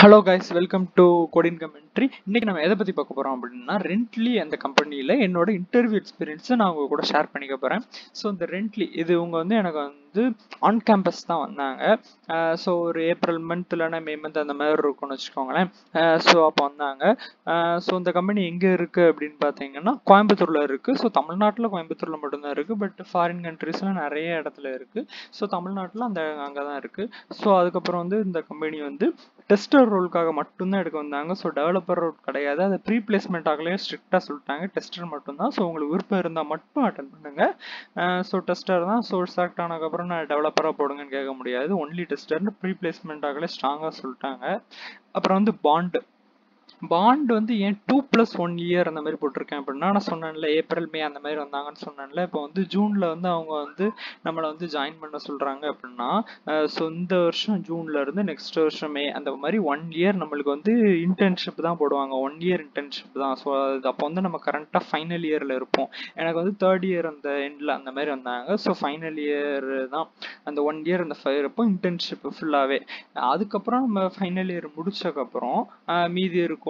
hello guys welcome to coding commentary இன்னைக்கு நம்ம எதை பற்றி பார்க்க போகிறோம் அப்படின்னா ரெண்ட்லி அந்த கம்பெனியில் என்னோட இன்டர்வியூ எக்ஸ்பீரியன்ஸை நான் உங்க கூட ஷேர் பண்ணிக்க போகிறேன் ஸோ இந்த ரெண்ட்லி இது இவங்க வந்து எனக்கு வந்து ஆன் கேம்பஸ் தான் வந்தாங்க ஸோ ஒரு ஏப்ரல் மந்த் இல்லைனா மே மந்த் அந்த மாதிரி இருக்கும்னு வச்சுக்கோங்களேன் ஸோ அப்போ வந்தாங்க ஸோ இந்த கம்பெனி எங்கே இருக்குது அப்படின்னு பார்த்தீங்கன்னா கோயம்புத்தூரில் இருக்குது ஸோ தமிழ்நாட்டில் கோயம்புத்தூரில் மட்டும்தான் இருக்குது பட் ஃபாரின் கண்ட்ரீஸில் நிறைய இடத்துல இருக்குது ஸோ தமிழ்நாட்டில் அந்த அங்கே தான் இருக்குது ஸோ அதுக்கப்புறம் வந்து இந்த கம்பெனி வந்து டெஸ்டர் ரோலுக்காக மட்டும்தான் எடுக்க வந்தாங்க ஸோ டெவலப்பர் ரோல் கிடையாது அதை ப்ரீ பிளேஸ்மெண்ட் ஆகலையே ஸ்ட்ரிக்டாக சொல்லிட்டாங்க டெஸ்டர் மட்டும்தான் ஸோ உங்களுக்கு விருப்பம் இருந்தால் மட்டும் அட்டன் பண்ணுங்க ஸோ டெஸ்டர் தான் ஸோ செலக்ட் ஆனதுக்கப்புறம் நான் டெவலப்பராக போடுங்கன்னு கேட்க முடியாது ஒன்லி டெஸ்டர்னு ப்ரீ பிளேஸ்மெண்ட் ஆகலே ஸ்ட்ராங்காக சொல்லிட்டாங்க அப்புறம் வந்து பாண்டு பாண்ட் வந்து ஏன் டூ ப்ளஸ் ஒன் இயர் அந்த மாதிரி போட்டிருக்கேன் அப்படின்னா நான் சொன்னேன்ல ஏப்ரல் மே அந்த மாதிரி வந்தாங்கன்னு சொன்னேன்ல இப்போ வந்து ஜூனில் வந்து அவங்க வந்து நம்மளை வந்து ஜாயின் பண்ண சொல்கிறாங்க அப்படின்னா ஸோ இந்த வருஷம் ஜூனில் இருந்து நெக்ஸ்ட் வருஷம் மே அந்த மாதிரி ஒன் இயர் நம்மளுக்கு வந்து இன்டர்ன்ஷிப் தான் போடுவாங்க ஒன் இயர் இன்டர்ன்ஷிப் தான் ஸோ அது அப்போ வந்து நம்ம கரெக்டாக ஃபைனல் இயரில் இருப்போம் எனக்கு வந்து தேர்ட் இயர் அந்த எண்டில் அந்த மாதிரி வந்தாங்க ஸோ ஃபைனல் இயர் தான் அந்த ஒன் இயர் அந்த ஃபைவ் இருப்போம் இன்டர்ன்ஷிப் ஃபுல்லாகவே அதுக்கப்புறம் நம்ம ஃபைனல் இயர் முடிச்சக்கப்புறம் மீதி இருக்கும்ல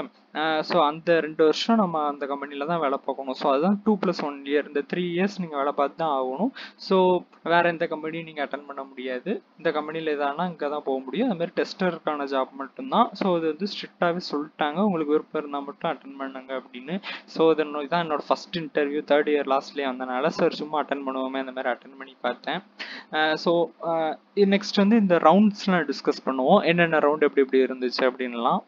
ஸோ அந்த ரெண்டு வருஷம் நம்ம அந்த கம்பெனியில் தான் வேலை பார்க்கணும் ஸோ அதுதான் டூ ப்ளஸ் ஒன் இயர் இந்த த்ரீ இயர்ஸ் நீங்கள் வேலை பார்த்து தான் ஆகணும் ஸோ வேறு எந்த கம்பெனியும் நீங்கள் அட்டன் பண்ண முடியாது இந்த கம்பெனியில் எதானா இங்கே தான் போக முடியும் அது மாதிரி டெஸ்டருக்கான ஜாப் மட்டும்தான் ஸோ இது வந்து ஸ்ட்ரிக்டாகவே சொல்லிட்டாங்க உங்களுக்கு விருப்பம் இருந்தால் மட்டும் அட்டன் பண்ணுங்க அப்படின்னு ஸோ இது இதான் என்னோட ஃபஸ்ட் இன்டர்வியூ தேர்ட் இயர் லாஸ்ட்லேயே வந்தனால சார் சும்மா அட்டன் பண்ணுவோமே அந்த மாதிரி அட்டன் பண்ணி பார்த்தேன் ஸோ நெக்ஸ்ட் வந்து இந்த ரவுண்ட்ஸ்லாம் டிஸ்கஸ் பண்ணுவோம் என்னென்ன ரவுண்ட் எப்படி எப்படி இருந்துச்சு அப்படின்லாம்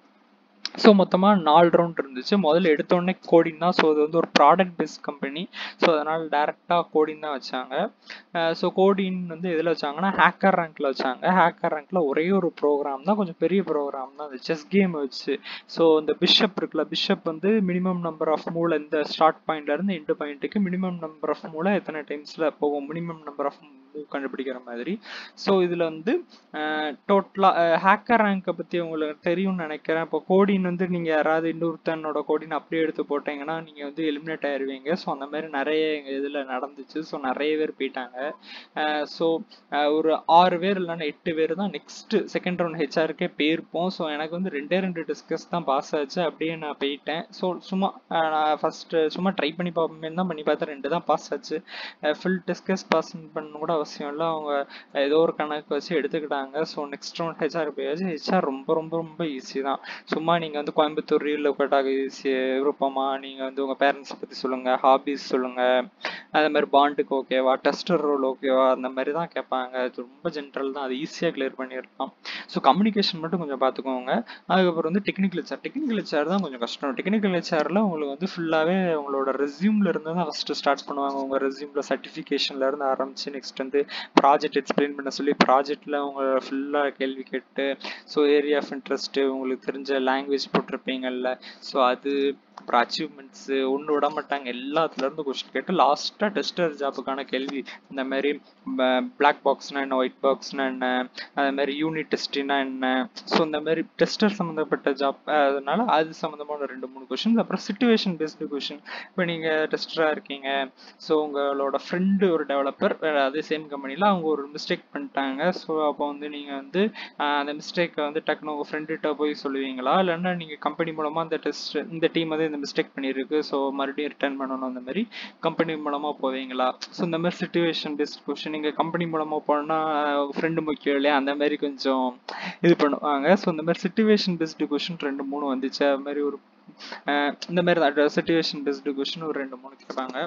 ஸோ மொத்தமாக நாலு ரவுண்ட் இருந்துச்சு முதல்ல எடுத்தோடனே கோடிங் தான் ஸோ அது வந்து ஒரு ப்ராடக்ட் பேஸ்ட் கம்பெனி ஸோ அதனால் டேரெக்டாக கோடிங் தான் வச்சாங்க ஸோ கோடின் வந்து எதில் வச்சாங்கன்னா ஹேக்கர் ரேங்க்கில் வச்சாங்க ஹேக்கர் ரேங்க்கில் ஒரே ஒரு ப்ரோக்ராம் தான் கொஞ்சம் பெரிய ப்ரோக்ராம் தான் அந்த செஸ் கேம் வச்சு ஸோ இந்த பிஷப் இருக்குல்ல பிஷப் வந்து மினிமம் நம்பர் ஆஃப் மூளை இந்த ஸ்டார்ட் பாயிண்ட்லேருந்து எண்டு பாயிண்ட்டுக்கு மினிமம் நம்பர் ஆஃப் மூளை எத்தனை டைம்ஸில் போகும் மினிமம் நம்பர் ஆஃப் மூவ் கண்டுபிடிக்கிற மாதிரி ஸோ இதில் வந்து டோட்டலாக ஹேக்கர் ரேங்கை பற்றி உங்களுக்கு தெரியும்னு நினைக்கிறேன் இப்போ கோடின் வந்து நீங்கள் யாராவது இன்னொருத்தனோட கோடின் அப்படியே எடுத்து போட்டிங்கன்னா நீங்கள் வந்து எலிமினேட் ஆயிடுவீங்க ஸோ அந்த மாதிரி நிறைய எங்கள் இதில் நடந்துச்சு ஸோ நிறைய பேர் போயிட்டாங்க ஸோ ஒரு ஆறு பேர் இல்லைன்னா எட்டு பேர் தான் நெக்ஸ்ட் செகண்ட் ரவுண்ட் ஹெச்ஆருக்கே போயிருப்போம் ஸோ எனக்கு வந்து ரெண்டே ரெண்டு டிஸ்கஸ் தான் பாஸ் ஆச்சு அப்படியே நான் போயிட்டேன் ஸோ சும்மா நான் ஃபஸ்ட்டு சும்மா ட்ரை பண்ணி பார்ப்போமே தான் பண்ணி பார்த்தேன் ரெண்டு தான் பாஸ் ஆச்சு ஃபுல் டிஸ்கஸ் பாஸ் பண்ண கூட அவசியம் இல்லை அவங்க ஏதோ ஒரு கணக்கு வச்சு எடுத்துக்கிட்டாங்க ஸோ நெக்ஸ்ட் ரவுண்ட் ஹெச்ஆர் போயாச்சு ஹெச்ஆர் ரொம்ப ரொம்ப ரொம்ப ஈஸி தான் சும்மா நீங்கள் வந்து கோயம்புத்தூர் ரீல் லொக்கேட்டாக ஈஸி விருப்பமா நீங்கள் வந்து உங்கள் பேரண்ட்ஸை பற்றி சொல்லுங்கள் ஹாபீஸ் சொல்லுங்கள் அதே மாதிரி பாண்டுக்கு ஓகேவா டெஸ்டர் ரோல் ஓகேவா அந்த மாதிரி தான் கேட்பாங்க அது ரொம்ப ஜென்ரல் தான் அது ஈஸியாக கிளியர் பண்ணிடலாம் ஸோ கம்யூனிகேஷன் மட்டும் கொஞ்சம் பார்த்துக்கோங்க அதுக்கப்புறம் வந்து டெக்னிக்கல் ஹெச்ஆர் டெக்னிக்கல் ஹெச்ஆர் தான் கொஞ்சம் கஷ்டம் டெக்னிக்கல் ஹெச்ஆரில் உங்களுக்கு வந்து ஃபுல்லாகவே உங்களோட ரெசியூமில் இருந்து தான் ஃபஸ்ட்டு ஸ்டார்ட் பண்ணுவாங்க உங்கள் ரெசியூமில் சர்டிஃபிகேஷன்ல இருந்து ஆரம்பிச்சு நெக்ஸ்ட் வந்து ப்ராஜெக்ட் எக்ஸ்பிளைன் பண்ண சொல்லி ப்ராஜெக்டில் அவங்க ஃபுல்லாக கேள்வி கேட்டு ஸோ ஏரியா ஆஃப் இன்ட்ரெஸ்ட்டு உங்களுக்கு தெரிஞ்ச லாங்குவேஜ் போட்டிருப்பீங்கல்ல ஸோ அது அப்புறம் அச்சீவ்மெண்ட்ஸு ஒன்று விட மாட்டாங்க எல்லாத்துலேருந்து கொஸ்டின் கேட்டு லாஸ்ட்டாக டெஸ்டர் ஜாப்புக்கான கேள்வி இந்த மாதிரி பிளாக் பாக்ஸ்னா என்ன ஒயிட் பாக்ஸ்னா என்ன அதே மாதிரி யூனிட் டெஸ்ட்னா என்ன ஸோ இந்த மாதிரி டெஸ்டர் சம்மந்தப்பட்ட ஜாப் அதனால அது சம்மந்தமான ரெண்டு மூணு கொஷின்ஸ் அப்புறம் சுச்சுவேஷன் பேஸ்டு கொஷின் இப்போ நீங்கள் டெஸ்டராக இருக்கீங்க ஸோ உங்களோட ஃப்ரெண்டு ஒரு டெவலப்பர் அதே சேம் கம்பெனியில் அவங்க ஒரு மிஸ்டேக் பண்ணிட்டாங்க ஸோ அப்போ வந்து நீங்கள் வந்து அந்த மிஸ்டேக்கை வந்து டக்குனு உங்கள் ஃப்ரெண்டுகிட்ட போய் சொல்லுவீங்களா இல்லைன்னா நீங்கள் கம்பெனி மூலமாக அந்த டெஸ்ட் இந்த டீம் வந்து இந்த மிஸ்டேக் பண்ணியிருக்கு ஸோ மறுபடியும் ரிட்டர்ன் பண்ணணும் அந்த மாதிரி கம்பெனி மூலமாக போவீங்களா ஸோ இந்த மாதிரி சுச்சுவேஷன் பேஸ்ட் கொஷின் நீங்கள் கம்பெனி மூலமாக போனால் ஃப்ரெண்டு முக்கியம் இல்லையா அந்த மாதிரி கொஞ்சம் இது பண்ணுவாங்க ஸோ இந்த மாதிரி சுச்சுவேஷன் பேஸ்டு கொஷின் ரெண்டு மூணு வந்துச்சு அது மாதிரி ஒரு இந்த மாதிரி சுச்சுவேஷன் பேஸ்டு கொஷின் ஒரு ரெண்டு மூணு கேட்பாங்க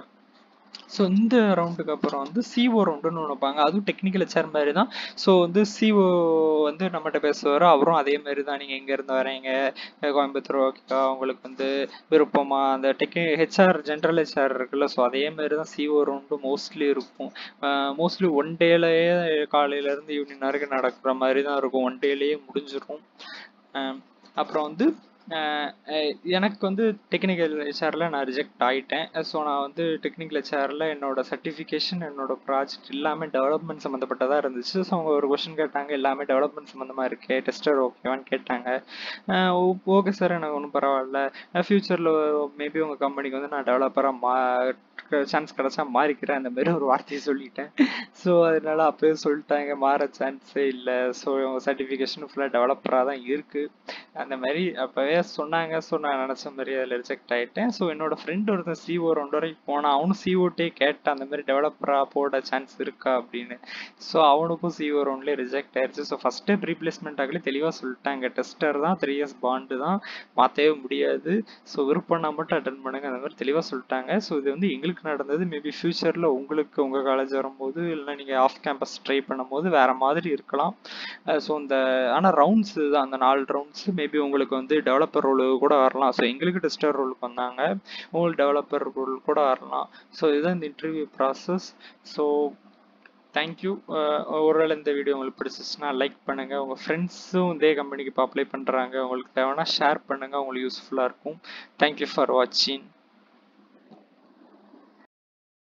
ஸோ இந்த ரவுண்டுக்கு அப்புறம் வந்து சிஓ ரவுண்டுன்னு நினைப்பாங்க அதுவும் டெக்னிக்கல் ஹெச்ஆர் மாதிரி தான் ஸோ வந்து சிஓ வந்து நம்மகிட்ட பேசுவார் அவரும் அதே மாதிரி தான் நீங்கள் எங்கேருந்து வரீங்க கோயம்புத்தூர் ஓகேவா உங்களுக்கு வந்து விருப்பமா அந்த டெக்னி ஹெச்ஆர் ஜென்ரல் ஹெச்ஆர் இருக்குல்ல ஸோ அதே மாதிரி தான் சிஓ ரவுண்டு மோஸ்ட்லி இருக்கும் மோஸ்ட்லி ஒன் டேலேயே காலையிலேருந்து ஈவினிங் வரைக்கும் நடக்கிற மாதிரி தான் இருக்கும் ஒன் டேலேயே முடிஞ்சிடும் அப்புறம் வந்து எனக்கு வந்து டெக்னிக்கல் ஹெச்ஆரில் நான் ரிஜெக்ட் ஆகிட்டேன் ஸோ நான் வந்து டெக்னிக்கல் ஹெச்ஆரில் என்னோட சர்டிஃபிகேஷன் என்னோட ப்ராஜெக்ட் எல்லாமே டெவலப்மெண்ட் சம்மந்தப்பட்டதாக இருந்துச்சு ஸோ அவங்க ஒரு கொஷின் கேட்டாங்க எல்லாமே டெவலப்மெண்ட் சம்மந்தமாக இருக்கே டெஸ்டர் ஓகேவான்னு கேட்டாங்க ஓகே சார் எனக்கு ஒன்றும் பரவாயில்ல ஃப்யூச்சரில் மேபி உங்கள் கம்பெனிக்கு வந்து நான் டெவலப்பராக மா சான்ஸ் கிடச்சா மாறிக்கிறேன் அந்த மாதிரி ஒரு வார்த்தையை சொல்லிட்டேன் ஸோ அதனால அப்போயே சொல்லிட்டாங்க மாற சான்ஸே இல்லை ஸோ உங்கள் சர்டிஃபிகேஷன் ஃபுல்லாக டெவலப்பராக தான் இருக்குது அந்த மாதிரி அப்போவே சொன்னாங்க ஸோ நான் நினச்ச மாதிரி அதில் ரிஜெக்ட் ஆகிட்டேன் ஸோ என்னோட ஃப்ரெண்ட் ஒருத்தன் சிஓ ரெண்டு வரைக்கும் போனான் அவனும் சிஓட்டே கேட்டான் அந்த மாதிரி டெவலப்பராக போட சான்ஸ் இருக்கா அப்படின்னு ஸோ அவனுக்கும் சிஓ ரவுண்ட்லேயே ரிஜெக்ட் ஆயிடுச்சு ஸோ ஃபஸ்ட் டைம் ரீப்ளேஸ்மெண்ட் ஆகலே தெளிவாக சொல்லிட்டாங்க டெஸ்டர் தான் த்ரீ இயர்ஸ் பாண்டு தான் மாற்றவே முடியாது ஸோ விருப்பம்னா மட்டும் அட்டன் பண்ணுங்க அந்த மாதிரி தெளிவாக சொல்லிட்டாங்க ஸோ இது வந்து எங்களுக்கு நடந்தது மேபி ஃபியூச்சரில் உங்களுக்கு உங்கள் காலேஜ் வரும்போது இல்லைன்னா நீங்கள் ஆஃப் கேம்பஸ் ட்ரை பண்ணும்போது வேறு மாதிரி இருக்கலாம் ஸோ இந்த ஆனால் ரவுண்ட்ஸ் தான் அந்த நாலு ரவுண்ட்ஸ் மேபி உங்களுக்கு வந்து டெவலப்பர் ரோல் கூட வரலாம் ஸோ எங்களுக்கு டெஸ்டர் ரோலுக்கு வந்தாங்க உங்களுக்கு டெவலப்பர் ரோல் கூட வரலாம் ஸோ இதுதான் இந்த இன்டர்வியூ ப்ராசஸ் ஸோ தேங்க்யூ ஒருவேளை இந்த வீடியோ உங்களுக்கு பிடிச்சிச்சுன்னா லைக் பண்ணுங்கள் உங்கள் ஃப்ரெண்ட்ஸும் இதே கம்பெனிக்கு இப்போ அப்ளை பண்ணுறாங்க உங்களுக்கு தேவைன்னா ஷேர் பண்ணுங்கள் உங்களுக்கு யூஸ்ஃபுல்லாக இருக்கும் தேங்க்யூ ஃபார் வாட்சிங்